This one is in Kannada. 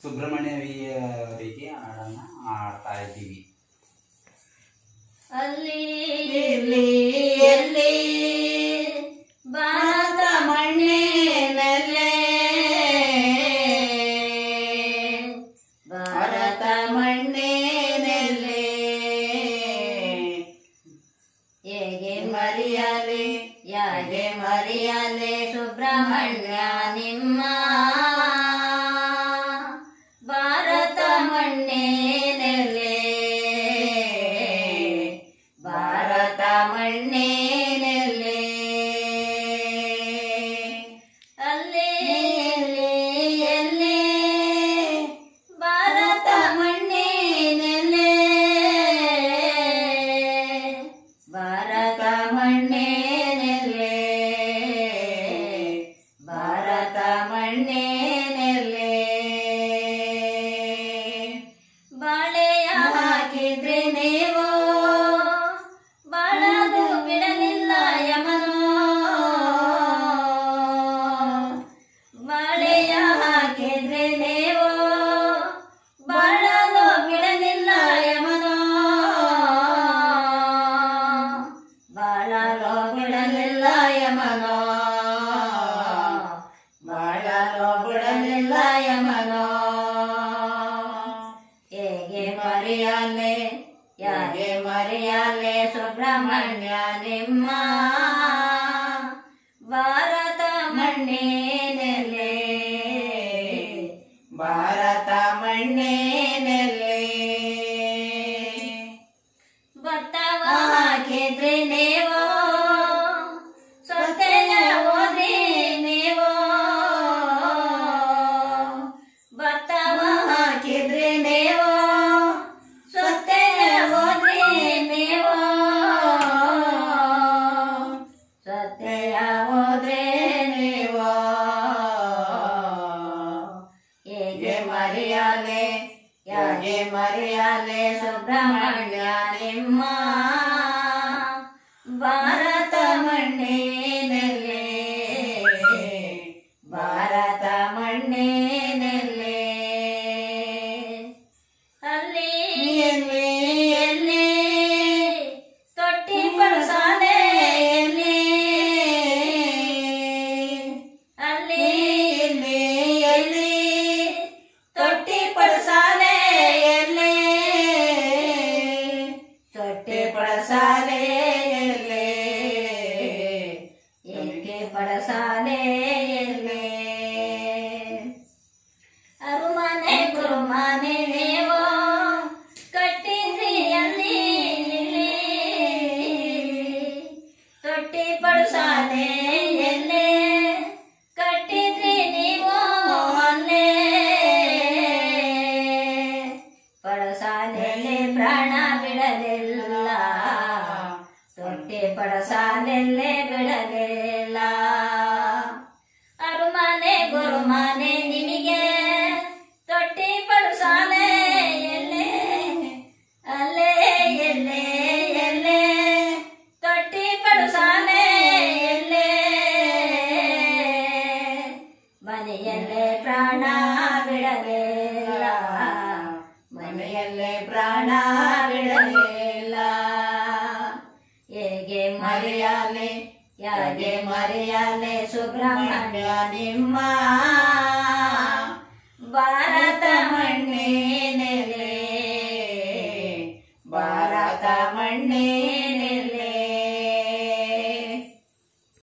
ಸುಬ್ರಹ್ಮಣ್ಯ ವಿ ಅವರಿಗೆ ಹಾಡನ್ನ ಹಾಡ್ತಾ ಇದ್ದೀವಿ ಅಲ್ಲಿ ಇಲ್ಲಿ ಎಲ್ಲಿ ಭಾರತ ಮಣ್ಣಿನಲ್ಲೇ ಭಾರತ ಮಣ್ಣಿನಲ್ಲೇ ಹೇಗೆ ಮರಿಯಲಿ ಯಾಗೆ ಮರಿಯಲಿ ಸುಬ್ರಹ್ಮಣ್ಯ ನಿಮ್ಮ ಭಾರತ ಮಣ್ಣಿನಲ್ಲೇ ಭಾರತ ಮಣ್ಣಿನಲ್ಲೇ ಅಲ್ಲಿ ಎಲ್ಲಿ ಎಲ್ಲಿ ಭಾರತ ಮಣ್ಣಿನಲ್ಲೇ ಭಾರತ ಮಣ್ಣಿನಲ್ಲೇ ಭಾರತ ಮಣ್ಣಿನಲ್ಲೇ ಬಾಳೆಯ ಹಾಕಿದ್ರೆ ನೀವು ಬಾಳದು ಬಿಡಲಿಲ್ಲ ಯಮನು ಬಾಳೆಯ ಹಾಕಿದ್ರೆ ನೀವು ಬಾಳಲು ಬಿಡಲಿಲ್ಲ ಯಮನು ಬಾಳಲು ಬಿಡಲಿಲ್ಲ ಯಮನೋ ಬಾಳಲು ಬಿಡಲಿಲ್ಲ ಯಮನೋ ಹೇಗೆ ಮರೆಯಲೆ ಯಾಗೆ ಮರೆಯಲೆ ಸುಬ್ರಹ್ಮಣ್ಯ ನಿಮ್ಮ ಭಾರತ ಮಣ್ಣಿನಲ್ಲೇ ಭಾರತ ಮಣ್ಣಿನಲ್ಲೇ ಭತ್ತವ ಹಾಕಿದ್ರಿ ನೀವು ಸೊತ್ತೆಯ ಓದ್ರಿ ನೀವು ಭತ್ತವ ಹಾಕಿದ್ರಿ ನೀವು ಸೊತ್ತೆಯ ಓದ್ರಿ ನೀವು ಸೊತ್ತೆಯ ಓದ್ರಿ ನೀವು ಹೇಗೆ ಮರೆಯಲೆ ಯಾಗೆ ಮರೆಯಲೆ ಸುಬ್ರಹ್ಮಣ್ಯ ನಿಮ್ಮ ಭಾರತ ಮಣ್ಣಿನಲ್ಲೇ ಭಾರತ ಮಣ್ಣಿನಲ್ಲೇ ಅಲ್ಲಿ ಎಲ್ಲಿ ಎಲ್ಲಿ ತೊಟ್ಟಿ ಪಡಸಾಲೆ ಎಲ್ಲಿ ಅಲ್ಲಿ ಎಲ್ಲಿ ಎಲ್ಲಿ ತೊಟ್ಟಿ ಪಡಸಾಲೆ ಎಲ್ಲಿ ತೊಟ್ಟಿ ಪಡಸಾಲೆ ಎಲ್ಲಿ ಏಕೆ ಪಡಸಾಲೆ ಎಲ್ಲಿ ಅರುಮನೆ ಗುರುಮನೆ ನೀವು ಕಟ್ಟಿದ್ರಿ ಅಲ್ಲಿ ಇಲ್ಲಿ ತೊಟ್ಟಿ ಪಡುಸಾಲೆ ಎಲ್ಲೇ ಕಟ್ಟಿದ್ರಿ ನೀವು ಅಲ್ಲೇ ಪಡಸಾಲೆಯಲ್ಲಿ ಪ್ರಾಣ ಬಿಡಲಿಲ್ಲ ತೊಟ್ಟಿ ಪಡಸಾಲೆಲ್ಲೇ ಬಿಡಲಿಲ್ಲ ಅರುಮನೆ ಗುರುಮನೆ ನಿಮಗೆ ತೊಟ್ಟಿ ಪಡುಸಾಲೆ ಎಲ್ಲೇ ಅಲ್ಲೇ ಎಲ್ಲೇ ಎಲ್ಲೇ ತೊಟ್ಟಿ ಪಡುಸಾಲೆ ಎಲ್ಲೇ ಮನೆಯಲ್ಲೇ ಪ್ರಾಣ ಬಿಡಲಿಲ್ಲ ಮನೆಯಲ್ಲೇ ಪ್ರಾಣ ಬಿಡಲಿಲ್ಲ ಹೇಗೆ ಮರೆಯಲೆ ಯಾಗೆ ಮರೆಯಲೆ ಸುಬ್ರಹ್ಮಣ್ಯ ನಿಮ್ಮ ಭಾರತ ಮಣ್ಣಿನಲ್ಲೇ ಭಾರತ ಮಣ್ಣಿ